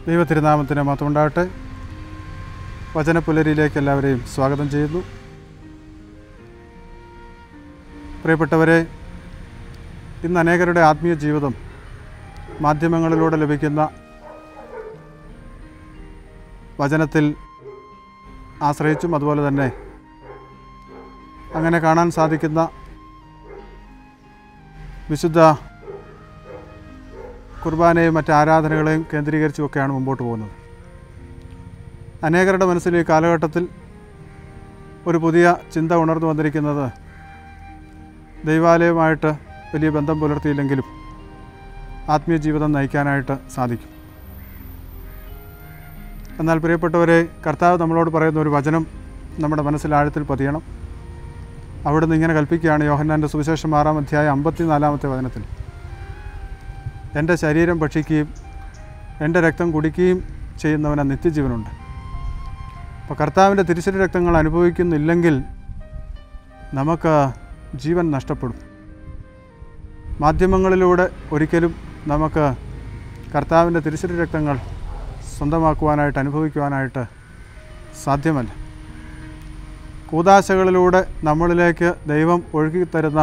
ദൈവത്തിരുനാമത്തിന് മാത്രമുണ്ടാകട്ടെ വചനപ്പുലരിയിലേക്ക് എല്ലാവരെയും സ്വാഗതം ചെയ്യുന്നു പ്രിയപ്പെട്ടവരെ ഇന്ന് അനേകരുടെ ആത്മീയ ജീവിതം മാധ്യമങ്ങളിലൂടെ ലഭിക്കുന്ന വചനത്തിൽ ആശ്രയിച്ചും അതുപോലെ തന്നെ അങ്ങനെ കാണാൻ സാധിക്കുന്ന വിശുദ്ധ കുർബാനയും മറ്റ് ആരാധനകളെയും കേന്ദ്രീകരിച്ചുമൊക്കെയാണ് മുമ്പോട്ട് പോകുന്നത് അനേകരുടെ മനസ്സിൽ ഈ കാലഘട്ടത്തിൽ ഒരു പുതിയ ചിന്ത ഉണർന്നു വന്നിരിക്കുന്നത് ദൈവാലയവുമായിട്ട് വലിയ ബന്ധം പുലർത്തിയില്ലെങ്കിലും ആത്മീയ ജീവിതം നയിക്കാനായിട്ട് സാധിക്കും എന്നാൽ പ്രിയപ്പെട്ടവരെ കർത്താവ് നമ്മളോട് പറയുന്ന ഒരു വചനം നമ്മുടെ മനസ്സിൽ ആഴത്തിൽ പതിയണം അവിടുന്ന് ഇങ്ങനെ കൽപ്പിക്കുകയാണ് യോഹന്നാൻ്റെ സുവിശേഷം ആറാം അധ്യായം അമ്പത്തിനാലാമത്തെ വചനത്തിൽ എൻ്റെ ശരീരം ഭക്ഷിക്കുകയും എൻ്റെ രക്തം കുടിക്കുകയും ചെയ്യുന്നവന് നിത്യജീവനുണ്ട് അപ്പോൾ കർത്താവിൻ്റെ തിരിച്ചടി രക്തങ്ങൾ അനുഭവിക്കുന്നില്ലെങ്കിൽ നമുക്ക് ജീവൻ നഷ്ടപ്പെടും മാധ്യമങ്ങളിലൂടെ ഒരിക്കലും നമുക്ക് കർത്താവിൻ്റെ തിരിച്ചടി രക്തങ്ങൾ സ്വന്തമാക്കുവാനായിട്ട് അനുഭവിക്കുവാനായിട്ട് സാധ്യമല്ല കൂതാശകളിലൂടെ നമ്മളിലേക്ക് ദൈവം ഒഴുകി തരുന്ന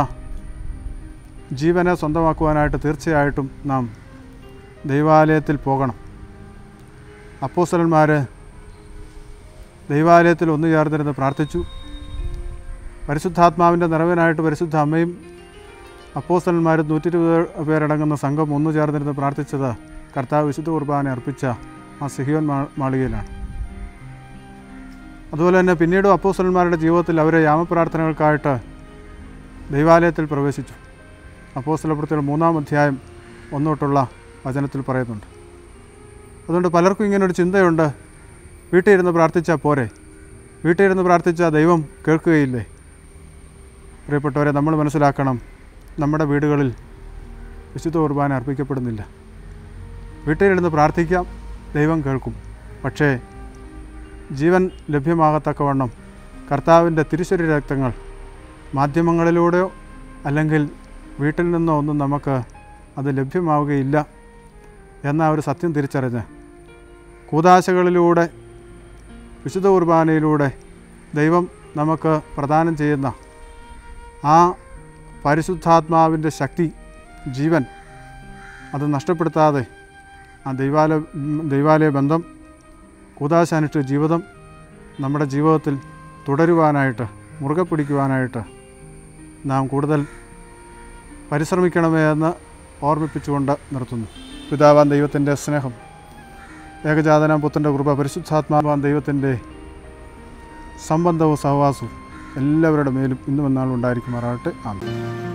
ജീവനെ സ്വന്തമാക്കുവാനായിട്ട് തീർച്ചയായിട്ടും നാം ദൈവാലയത്തിൽ പോകണം അപ്പോസ്തലന്മാർ ദൈവാലയത്തിൽ ഒന്നു ചേർന്നിരുന്ന് പ്രാർത്ഥിച്ചു പരിശുദ്ധാത്മാവിൻ്റെ നിറവിനായിട്ട് പരിശുദ്ധ അമ്മയും അപ്പോസ്തലന്മാരും നൂറ്റി ഇരുപത് പേരടങ്ങുന്ന സംഘം ഒന്നു ചേർന്നിരുന്ന് പ്രാർത്ഥിച്ചത് കർത്താവ് വിശുദ്ധ കുർബാന അർപ്പിച്ച ആ സിഹിയോൻ മാ മാളികയിലാണ് അതുപോലെ തന്നെ പിന്നീടും അപ്പോസ്തലന്മാരുടെ ജീവിതത്തിൽ അവരെ യാമപ്രാർത്ഥനകൾക്കായിട്ട് ദൈവാലയത്തിൽ പ്രവേശിച്ചു അപ്പോസ്തലപ്രത്തിയുടെ മൂന്നാം അധ്യായം ഒന്നോട്ടുള്ള വചനത്തിൽ പറയുന്നുണ്ട് അതുകൊണ്ട് പലർക്കും ഇങ്ങനൊരു ചിന്തയുണ്ട് വീട്ടിൽ ഇരുന്ന് പ്രാർത്ഥിച്ചാൽ പോരെ വീട്ടിൽ ഇരുന്ന് പ്രാർത്ഥിച്ചാൽ ദൈവം കേൾക്കുകയില്ലേ പ്രിയപ്പെട്ടവരെ നമ്മൾ മനസ്സിലാക്കണം നമ്മുടെ വീടുകളിൽ വിശുദ്ധ കുർബാന അർപ്പിക്കപ്പെടുന്നില്ല വീട്ടിലിരുന്ന് പ്രാർത്ഥിക്കാം ദൈവം കേൾക്കും പക്ഷേ ജീവൻ ലഭ്യമാകത്തക്കവണ്ണം കർത്താവിൻ്റെ തിരുശരീര രക്തങ്ങൾ മാധ്യമങ്ങളിലൂടെയോ അല്ലെങ്കിൽ വീട്ടിൽ നിന്നോ ഒന്നും നമുക്ക് അത് ലഭ്യമാവുകയില്ല എന്ന ഒരു സത്യം തിരിച്ചറിഞ്ഞ് കൂതാശകളിലൂടെ വിശുദ്ധ കുർബാനയിലൂടെ ദൈവം നമുക്ക് പ്രദാനം ചെയ്യുന്ന ആ പരിശുദ്ധാത്മാവിൻ്റെ ശക്തി ജീവൻ അത് നഷ്ടപ്പെടുത്താതെ ആ ദൈവാലയ ദൈവാലയ ബന്ധം കൂതാശാനിഷ്ഠ ജീവിതം നമ്മുടെ ജീവിതത്തിൽ തുടരുവാനായിട്ട് മുറുകെ പിടിക്കുവാനായിട്ട് നാം കൂടുതൽ പരിശ്രമിക്കണമേ എന്ന് ഓർമ്മിപ്പിച്ചുകൊണ്ട് നിർത്തുന്നു പിതാവാൻ ദൈവത്തിൻ്റെ സ്നേഹം ഏകജാതനാം പുത്തൻ്റെ കൃപ പരിശുദ്ധാത്മാവാൻ ദൈവത്തിൻ്റെ സംബന്ധവും സഹവാസവും എല്ലാവരുടെ മേലും ഇന്നും എന്നാളും ഉണ്ടായിരിക്കുമാറാകട്ടെ ആമേൻ